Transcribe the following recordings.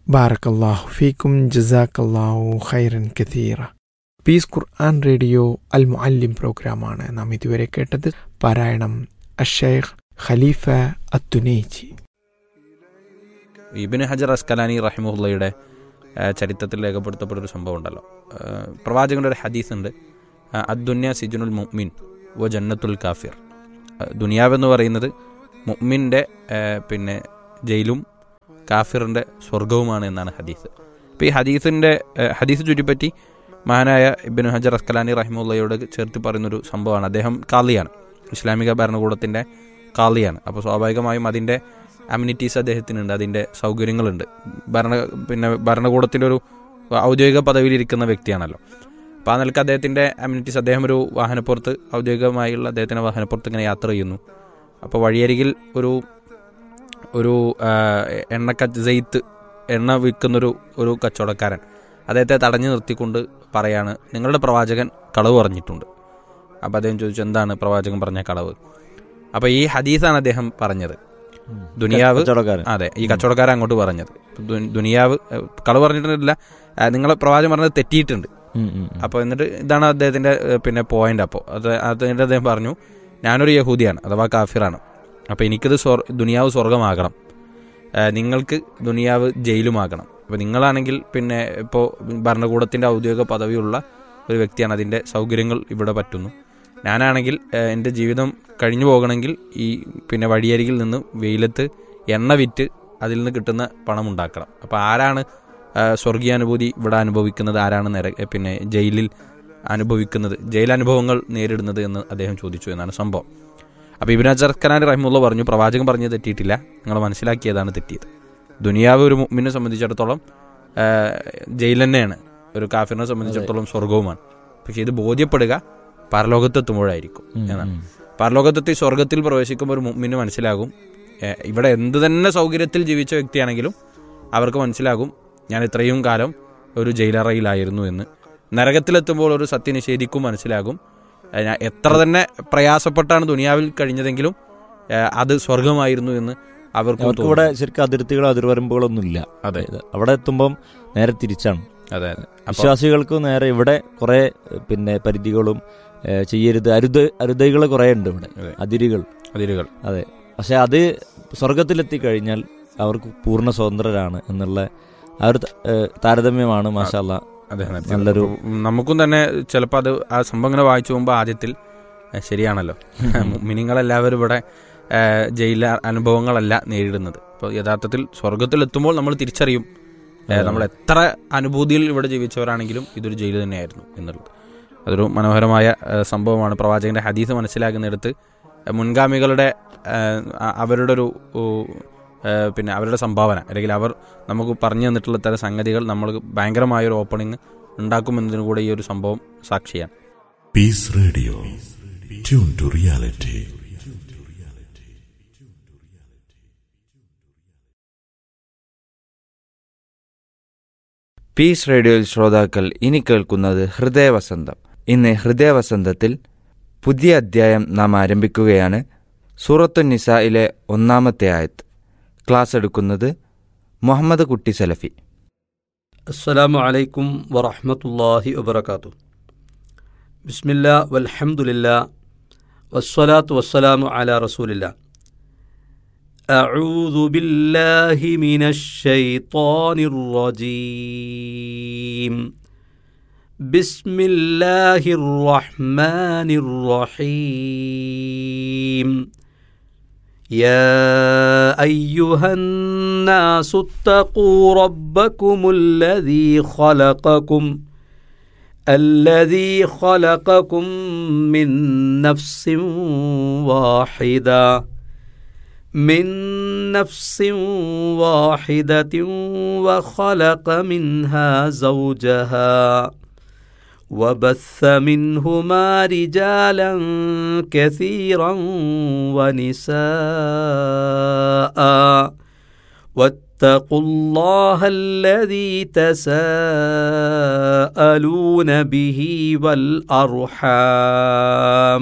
ബാറക്കല്ലാഹു ഫീക്കും ജസാക്കല്ലാഹു ഖൈറൻ കഥീറ പീസ് ഖുർആൻ റേഡിയോ അൽ മുഅല്ലിം പ്രോഗ്രാമാണ് നാം ഇതുവരെ കേട്ടത് പാരായണം അഷേഖ് ഖലീഫ അത്തുനേജി ഇബിന് ഹജർ അസ്കലാനി റഹിമുള്ളയുടെ ചരിത്രത്തിൽ രേഖപ്പെടുത്തപ്പെട്ട ഒരു സംഭവം ഉണ്ടല്ലോ ആ, പ്രവാചകന്റെ ഒരു ഹദീസ് ഉണ്ട് ആ, അദ്ദുന്യ സിജുനുൽ മുഅ്മിൻ വ ജന്നത്തുൽ കാഫിർ ആ, ദുനിയാവെന്ന് പറയുന്നത് മുഅ്മിൻ്റെ ആ, പിന്നെ ജയിലും കാഫിറിൻ്റെ സ്വർഗവുമാണ് എന്നാണ് ഹദീസ് അപ്പോൾ ഈ ഹദീസിൻ്റെ ആ, ഹദീസ് ചുറ്റിപ്പറ്റി മഹാനായ ഇബിന് ഹജർ അസ്കലാനി റഹിമുള്ളയോട് ചേർത്ത് പറയുന്നൊരു സംഭവമാണ് അദ്ദേഹം കാളിയാണ് ഇസ്ലാമിക ഭരണകൂടത്തിൻ്റെ കാളിയാണ് അപ്പോൾ സ്വാഭാവികമായും അതിൻ്റെ അമ്യൂണിറ്റീസ് അദ്ദേഹത്തിനുണ്ട് അതിൻ്റെ സൗകര്യങ്ങളുണ്ട് ഭരണ പിന്നെ ഭരണകൂടത്തിൻ്റെ ഒരു ഔദ്യോഗിക പദവിയിലിരിക്കുന്ന വ്യക്തിയാണല്ലോ അപ്പോൾ ആ നിലക്ക് അദ്ദേഹത്തിൻ്റെ അമ്യൂണിറ്റീസ് അദ്ദേഹം ഒരു വാഹനപ്പുറത്ത് ഔദ്യോഗികമായുള്ള അദ്ദേഹത്തിൻ്റെ വാഹനപ്പുറത്ത് ഇങ്ങനെ യാത്ര ചെയ്യുന്നു അപ്പോൾ വഴിയരികിൽ ഒരു ഒരു ആ, എണ്ണക്ക ജെയ്ത്ത് എണ്ണ വിൽക്കുന്നൊരു ഒരു കച്ചവടക്കാരൻ അദ്ദേഹത്തെ തടഞ്ഞു നിർത്തിക്കൊണ്ട് പറയാണ് നിങ്ങളുടെ പ്രവാചകൻ കളവ് പറഞ്ഞിട്ടുണ്ട് അപ്പോൾ അദ്ദേഹം ചോദിച്ചു എന്താണ് പ്രവാചകൻ പറഞ്ഞ കളവ് അപ്പോൾ ഈ ഹദീസാണ് അദ്ദേഹം പറഞ്ഞത് ദുനിയാവ് കച്ചവടക്കാരൻ അതെ ഈ കച്ചവടക്കാരൻ അങ്ങോട്ട് പറഞ്ഞത് ദു- ദുനിയാവ് ഏഹ്, കളവ് പറഞ്ഞിട്ടില്ല ഏഹ്, നിങ്ങളെ പ്രവാചകൻ പറഞ്ഞത് തെറ്റിയിട്ടുണ്ട് ഉം, ഉം, ഉം. അപ്പോൾ എന്നിട്ട് ഇതാണ് അദ്ദേഹത്തിന്റെ ഏഹ്, പിന്നെ പോയിന്റ് അപ്പോൾ അത് അതിന്റെ അദ്ദേഹം പറഞ്ഞു ഞാനൊരു യഹൂദിയാണ് അഥവാ കാഫിറാണ് അപ്പോൾ എനിക്കിത് സ്വർ ദുനിയാവ് സ്വർഗമാകണം ഏഹ്, നിങ്ങൾക്ക് ദുനിയാവ് ജയിലുമാകണം അപ്പോൾ നിങ്ങളാണെങ്കിൽ പിന്നെ ഇപ്പോൾ ഭരണകൂടത്തിന്റെ ഔദ്യോഗിക പദവിയുള്ള ഒരു വ്യക്തിയാണ് അതിന്റെ സൗകര്യങ്ങൾ ഇവിടെ പറ്റുന്നു ഞാനാണെങ്കിൽ ഏഹ്, എൻ്റെ ജീവിതം കഴിഞ്ഞു പോകണമെങ്കിൽ ഈ പിന്നെ വഴിയരികിൽ നിന്ന് വെയിലത്ത് എണ്ണ വിറ്റ് അതിൽ നിന്ന് കിട്ടുന്ന പണം ഉണ്ടാക്കണം അപ്പോൾ ആരാണ് ആ, സ്വർഗീയാനുഭൂതി ഇവിടെ അനുഭവിക്കുന്നത് ആരാണ് നര പിന്നെ ജയിലിൽ അനുഭവിക്കുന്നത് ജയിലനുഭവങ്ങൾ നേരിടുന്നത് എന്ന് അദ്ദേഹം ചോദിച്ചു എന്നാണ് സംഭവം അപ്പോൾ ഇബിൻ അജർ ഖനാൻ റഹിമുള്ള പറഞ്ഞു പ്രവാചകൻ പറഞ്ഞത് തെറ്റിയിട്ടില്ല നിങ്ങൾ മനസ്സിലാക്കിയതാണ് തെറ്റിയത് ദുനിയാവ് ഒരു മുമ്മിനെ സംബന്ധിച്ചിടത്തോളം ആ, ജയിൽ തന്നെയാണ് ഒരു കാഫിറിനെ സംബന്ധിച്ചിടത്തോളം സ്വർഗവുമാണ് പക്ഷേ ഇത് ബോധ്യപ്പെടുക പരലോകത്തെത്തുമ്പോഴായിരിക്കും ഉം, എന്നാണ് ഉം. പരലോകത്തെത്തി സ്വർഗത്തിൽ പ്രവേശിക്കുമ്പോൾ ഒരു മുമ്മിന് മനസ്സിലാകും ഏ, ഇവിടെ എന്ത് തന്നെ സൗകര്യത്തിൽ ജീവിച്ച വ്യക്തിയാണെങ്കിലും അവർക്ക് മനസ്സിലാകും ഞാൻ ഇത്രയും കാലം ഒരു ജയിലറയിലായിരുന്നു എന്ന് നരകത്തിലെത്തുമ്പോൾ ഒരു സത്യനിഷേധിക്കും മനസ്സിലാകും ഏ, ഞാൻ എത്ര തന്നെ പ്രയാസപ്പെട്ടാണ് ദുനിയാവിൽ കഴിഞ്ഞതെങ്കിലും ഏ, അത് സ്വർഗമായിരുന്നു എന്ന് അവർക്ക് അവർക്ക് ഇവിടെ ശരിക്കും അതിർത്തികളോ അതിർവരമ്പുകളൊന്നും ഇല്ല അതെ ഇത് അവിടെ എത്തുമ്പം നേരെ തിരിച്ചാണ് അതെ അതെ അപ്പൊ വിശ്വാസികൾക്ക് നേരെ ഇവിടെ കുറെ പിന്നെ പരിധികളും ഏ, ചെയ്യരുത് അരുത് അരുതകൾ കുറെ ഉണ്ട് ഇവിടെ അതെ. അതിരുകൾ അതിരുകൾ അതെ പക്ഷെ അത് സ്വർഗത്തിലെത്തി കഴിഞ്ഞാൽ അവർക്ക് പൂർണ്ണ സ്വതന്ത്രരാണ് എന്നുള്ള ആ ഒരു ത- ഏ, താരതമ്യമാണ് മാഷാല്ല അതെ അതെ. നല്ലൊരു നമുക്കും തന്നെ ചിലപ്പോൾ അത് ആ സംഭവം ഇങ്ങനെ വായിച്ചു പോകുമ്പോൾ ആദ്യത്തിൽ ഏ, ശരിയാണല്ലോ മിനിങ്ങളെല്ലാവരും ഇവിടെ ഏ, ജയില അനുഭവങ്ങളല്ല നേരിടുന്നത് അപ്പോൾ യഥാർത്ഥത്തിൽ സ്വർഗത്തിലെത്തുമ്പോൾ നമ്മൾ തിരിച്ചറിയും ഏ, നമ്മൾ എത്ര അനുഭൂതിയിൽ ഇവിടെ ജീവിച്ചവരാണെങ്കിലും ഇതൊരു ജയിൽ തന്നെയായിരുന്നു എന്നുള്ളത് അതൊരു മനോഹരമായ ഏ, സംഭവമാണ് പ്രവാചകന്റെ ഹദീസ് മനസ്സിലാക്കുന്നിടത്ത് ഏ, മുൻഗാമികളുടെ ഏ, അ- അവരുടെ ഒരു ഓ, ഏ, പിന്നെ അവരുടെ സംഭാവന അല്ലെങ്കിൽ അവർ നമുക്ക് പറഞ്ഞു തന്നിട്ടുള്ള തരം സംഗതികൾ നമ്മൾ ഭയങ്കരമായ ഒരു ഓപ്പണിംഗ് ഉണ്ടാക്കുമെന്നതിന് കൂടെ ഈ ഒരു സംഭവം സാക്ഷിയാണ് Peace Radio. Tune to reality. Peace റേഡിയോയിൽ ശ്രോതാക്കൾ ഇനി കേൾക്കുന്നത് ഹൃദയവസന്തം ഇന്ന് ഹൃദയവസന്തത്തിൽ പുതിയ അധ്യായം നാം ആരംഭിക്കുകയാണ് സൂറത്തു നിസായിലെ ഒന്നാമത്തെ ആയത്ത് ക്ലാസ് എടുക്കുന്നത് മുഹമ്മദ് കുട്ടി സലഫി السلام عليكم ورحمة الله وبركاته بسم الله والحمد لله والصلاة والسلام على رسول الله أعوذ بالله من الشيطان الرجيم بسم الله الرحمن الرحيم يا أيها الناس اتقوا ربكم الذي خلقكم الذي خلقكم من نفس واحدة من نفس واحدة وخلق منها زوجها وبث منهما رجالا كثيرا ونساء واتقوا الله الذي تساءلون به والارحام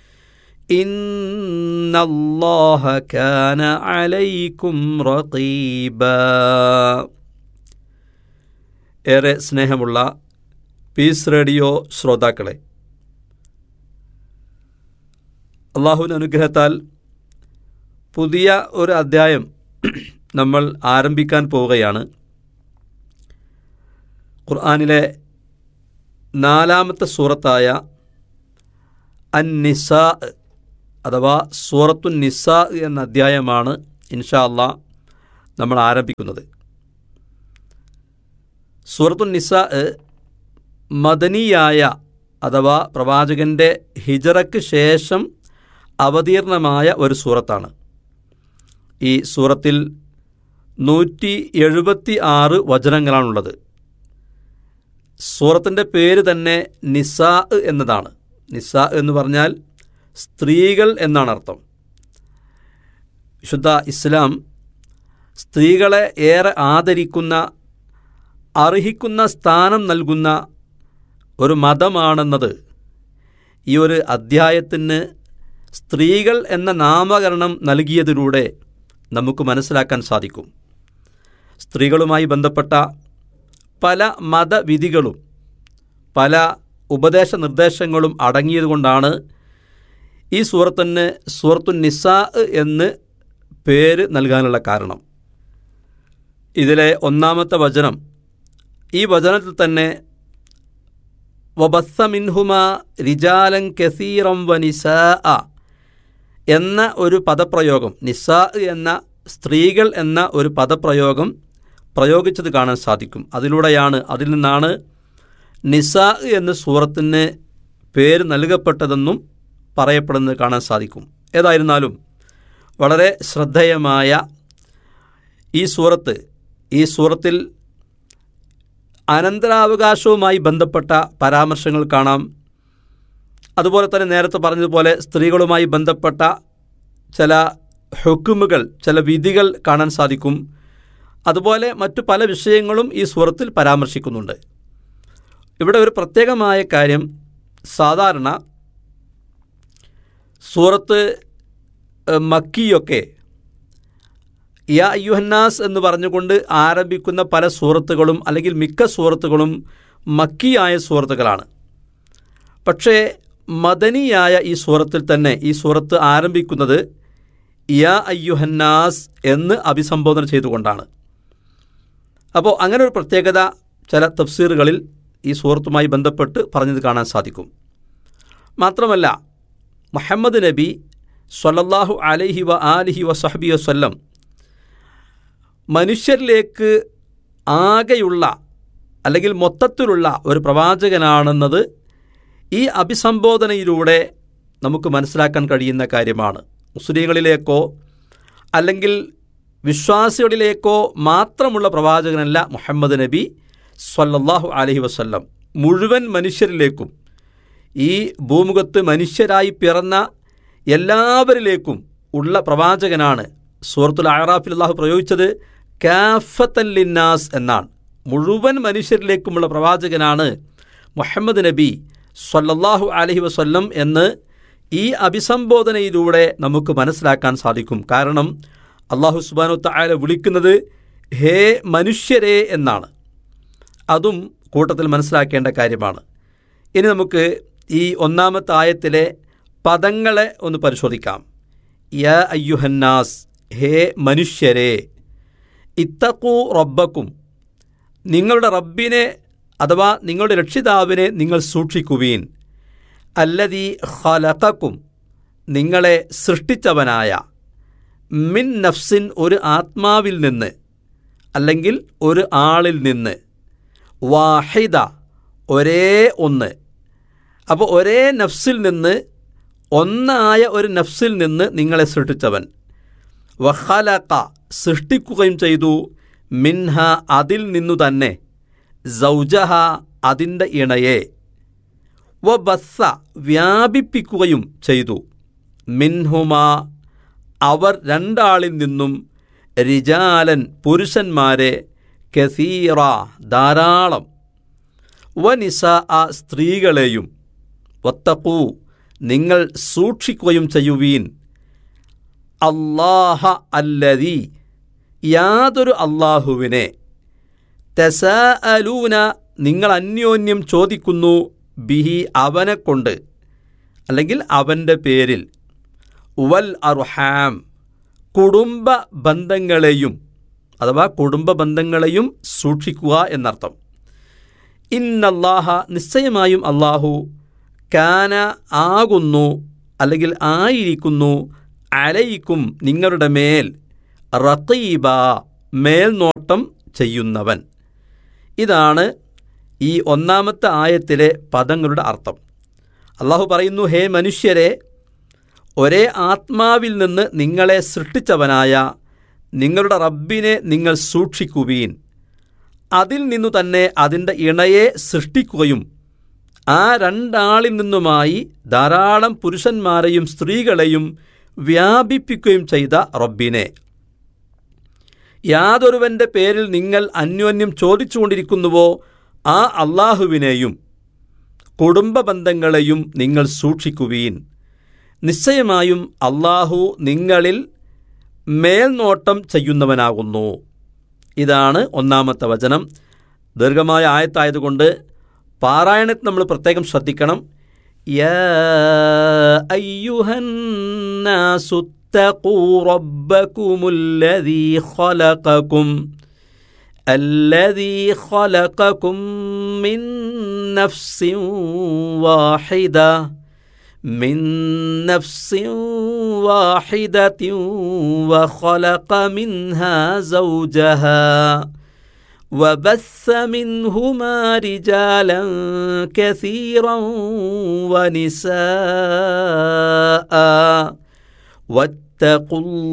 ان الله كان عليكم رقيبا ഏറെ സ്നേഹമുള്ള പീസ് റേഡിയോ ശ്രോതാക്കളെ അള്ളാഹുവിൻ്റെ അനുഗ്രഹത്താൽ പുതിയ ഒരു അധ്യായം നമ്മൾ ആരംഭിക്കാൻ പോവുകയാണ് ഖുർആാനിലെ നാലാമത്തെ സൂറത്തായ അൻ നിസാ അഥവാ സൂറത്തു നിസാ എന്ന അധ്യായമാണ് ഇൻഷാ അള്ളാ നമ്മൾ ആരംഭിക്കുന്നത് സൂറത്തു നിസാ മദനിയായ അഥവാ പ്രവാചകൻ്റെ ഹിജറയ്ക്ക് ശേഷം അവതീർണമായ ഒരു സൂറത്താണ് ഈ സൂറത്തിൽ നൂറ്റി എഴുപത്തി ആറ് വചനങ്ങളാണുള്ളത് സൂറത്തിൻ്റെ പേര് തന്നെ നിസാ എന്നതാണ് നിസാ എന്ന് പറഞ്ഞാൽ സ്ത്രീകൾ എന്നാണ് അർത്ഥം വിശുദ്ധ ഇസ്ലാം സ്ത്രീകളെ ഏറെ ആദരിക്കുന്ന അർഹിക്കുന്ന സ്ഥാനം നൽകുന്ന ഒരു മതമാണെന്നത് ഈ ഒരു അധ്യായത്തിന് സ്ത്രീകൾ എന്ന നാമകരണം നൽകിയതിലൂടെ നമുക്ക് മനസ്സിലാക്കാൻ സാധിക്കും സ്ത്രീകളുമായി ബന്ധപ്പെട്ട പല മതവിധികളും പല ഉപദേശ നിർദ്ദേശങ്ങളും അടങ്ങിയതുകൊണ്ടാണ് ഈ സൂറത്തിന് സൂറത്തു നിസാ എന്ന് പേര് നൽകാനുള്ള കാരണം ഇതിലെ ഒന്നാമത്തെ വചനം ഈ വചനത്തിൽ തന്നെ വബസ്സ മിൻഹുമ റിജാലൻ കസീറം വ നിസാ എന്ന ഒരു പദപ്രയോഗം നിസാ എന്ന സ്ത്രീകൾ എന്ന ഒരു പദപ്രയോഗം പ്രയോഗിച്ചത് കാണാൻ സാധിക്കും അതിലൂടെയാണ് അതിൽ നിന്നാണ് നിസാ എന്ന സൂറത്തിന് പേര് നൽകപ്പെട്ടതെന്നും പറയപ്പെടുന്നത് കാണാൻ സാധിക്കും ഏതായിരുന്നാലും വളരെ ശ്രദ്ധേയമായ ഈ സൂറത്ത് ഈ സൂറത്തിൽ അനന്തരാവകാശവുമായി ബന്ധപ്പെട്ട പരാമർശങ്ങൾ കാണാം അതുപോലെ തന്നെ നേരത്തെ പറഞ്ഞതുപോലെ സ്ത്രീകളുമായി ബന്ധപ്പെട്ട ചില ഹുക്കുമുകൾ ചില വിധികൾ കാണാൻ സാധിക്കും അതുപോലെ മറ്റു പല വിഷയങ്ങളും ഈ സൂറത്തിൽ പരാമർശിക്കുന്നുണ്ട് ഇവിടെ ഒരു പ്രത്യേകമായ കാര്യം സാധാരണ സൂറത്ത് മക്കിയൊക്കെ യാ അയ്യുഹന്നാസ് എന്ന് പറഞ്ഞുകൊണ്ട് ആരംഭിക്കുന്ന പല സൂറത്തുകളും അല്ലെങ്കിൽ മിക്ക സൂറത്തുകളും മക്കിയായ സൂറത്തുകളാണ് പക്ഷേ മദനിയായ ഈ സൂറത്തിൽ തന്നെ ഈ സൂറത്ത് ആരംഭിക്കുന്നത് യാ അയ്യുഹന്നാസ് എന്ന് അഭിസംബോധന ചെയ്തുകൊണ്ടാണ് അപ്പോൾ അങ്ങനെ ഒരു പ്രത്യേകത ചില തഫ്സീറുകളിൽ ഈ സൂറത്തുമായി ബന്ധപ്പെട്ട് പറഞ്ഞത് കാണാൻ സാധിക്കും മാത്രമല്ല മുഹമ്മദ് നബി സ്വല്ലല്ലാഹു അലൈഹി വ ആലിഹി വ സഹബി വസ്ല്ലം മനുഷ്യരിലേക്ക് ആകെയുള്ള അല്ലെങ്കിൽ മൊത്തത്തിലുള്ള ഒരു പ്രവാചകനാണെന്നത് ഈ അഭിസംബോധനയിലൂടെ നമുക്ക് മനസ്സിലാക്കാൻ കഴിയുന്ന കാര്യമാണ് മുസ്ലിങ്ങളിലേക്കോ അല്ലെങ്കിൽ വിശ്വാസികളിലേക്കോ മാത്രമുള്ള പ്രവാചകനല്ല മുഹമ്മദ് നബി സ്വല്ലല്ലാഹു അലഹി വസ്ല്ലം മുഴുവൻ മനുഷ്യരിലേക്കും ഈ ഭൂമുഖത്ത് മനുഷ്യരായി പിറന്ന എല്ലാവരിലേക്കും ഉള്ള പ്രവാചകനാണ് സൂറത്തുൽ അഹറാഫിൽ അള്ളാഹു പ്രയോഗിച്ചത് കാഫത്തൻ ലിന്നാസ് എന്നാണ് മുഴുവൻ മനുഷ്യരിലേക്കുമുള്ള പ്രവാചകനാണ് മുഹമ്മദ് നബി സ്വല്ലല്ലാഹു അലഹി വസ്ല്ലം എന്ന് ഈ അഭിസംബോധനയിലൂടെ നമുക്ക് മനസ്സിലാക്കാൻ സാധിക്കും കാരണം അള്ളാഹു സുബാനു തായാല വിളിക്കുന്നത് ഹേ മനുഷ്യരെ എന്നാണ് അതും കൂട്ടത്തിൽ മനസ്സിലാക്കേണ്ട കാര്യമാണ് ഇനി നമുക്ക് ഈ ഒന്നാമത്തെ ആയത്തിലെ പദങ്ങളെ ഒന്ന് പരിശോധിക്കാം യ അയ്യുഹന്നാസ് ഹേ മനുഷ്യരെ ഇത്തക്കൂ റബ്ബക്കും നിങ്ങളുടെ റബ്ബിനെ അഥവാ നിങ്ങളുടെ രക്ഷിതാവിനെ നിങ്ങൾ സൂക്ഷിക്കുവീൻ അല്ലതീ ഖലഖക്കും നിങ്ങളെ സൃഷ്ടിച്ചവനായ മിൻ നഫ്സിൻ ഒരു ആത്മാവിൽ നിന്ന് അല്ലെങ്കിൽ ഒരു ആളിൽ നിന്ന് വാഹിദ ഒരേ ഒന്ന് അപ്പോൾ ഒരേ നഫ്സിൽ നിന്ന് ഒന്നായ ഒരു നഫ്സിൽ നിന്ന് നിങ്ങളെ സൃഷ്ടിച്ചവൻ വഹലക സൃഷ്ടിക്കുകയും ചെയ്തു മിൻഹ അതിൽ നിന്നു തന്നെ സൗജഹ അതിൻ്റെ ഇണയെ വ ബസ്സ വ്യാപിപ്പിക്കുകയും ചെയ്തു മിൻഹുമ അവർ രണ്ടാളിൽ നിന്നും റിജാലൻ പുരുഷന്മാരെ കസീറ ധാരാളം വനിസ ആ സ്ത്രീകളെയും വത്തക്കൂ നിങ്ങൾ സൂക്ഷിക്കുകയും ചെയ്യുവീൻ അല്ലാഹ അല്ലതി യാതൊരു അള്ളാഹുവിനെ തെസാ അലൂന നിങ്ങൾ അന്യോന്യം ചോദിക്കുന്നു ബിഹി അവനെ കൊണ്ട് അല്ലെങ്കിൽ അവൻ്റെ പേരിൽ വൽ അർഹാം കുടുംബ ബന്ധങ്ങളെയും അഥവാ കുടുംബ ബന്ധങ്ങളെയും സൂക്ഷിക്കുക എന്നർത്ഥം ഇന്നല്ലാഹ നിശ്ചയമായും അള്ളാഹു കാന ആകുന്നു അല്ലെങ്കിൽ ആയിരിക്കുന്നു അലയിക്കും നിങ്ങളുടെ മേൽ റത്തീബ മേൽനോട്ടം ചെയ്യുന്നവൻ ഇതാണ് ഈ ഒന്നാമത്തെ ആയത്തിലെ പദങ്ങളുടെ അർത്ഥം അള്ളാഹു പറയുന്നു ഹേ മനുഷ്യരെ ഒരേ ആത്മാവിൽ നിന്ന് നിങ്ങളെ സൃഷ്ടിച്ചവനായ നിങ്ങളുടെ റബ്ബിനെ നിങ്ങൾ സൂക്ഷിക്കുവീൻ അതിൽ നിന്നു തന്നെ അതിൻ്റെ ഇണയെ സൃഷ്ടിക്കുകയും ആ രണ്ടാളിൽ നിന്നുമായി ധാരാളം പുരുഷന്മാരെയും സ്ത്രീകളെയും വ്യാപിപ്പിക്കുകയും ചെയ്ത റബ്ബിനെ യാതൊരുവൻ്റെ പേരിൽ നിങ്ങൾ അന്യോന്യം ചോദിച്ചുകൊണ്ടിരിക്കുന്നുവോ ആ അള്ളാഹുവിനെയും കുടുംബ ബന്ധങ്ങളെയും നിങ്ങൾ സൂക്ഷിക്കുവീൻ നിശ്ചയമായും അള്ളാഹു നിങ്ങളിൽ മേൽനോട്ടം ചെയ്യുന്നവനാകുന്നു ഇതാണ് ഒന്നാമത്തെ വചനം ദീർഘമായ ആയത്തായതുകൊണ്ട് പാരായണത്തിൽ നമ്മൾ പ്രത്യേകം ശ്രദ്ധിക്കണം യാ അയ്യുഹന്നാസു اتقوا ربكم الذي خلقكم الذي خلقكم من نفس واحدة من نفس واحدة وخلق منها زوجها وبث منهما رجالا كثيرا ونساء واتقوا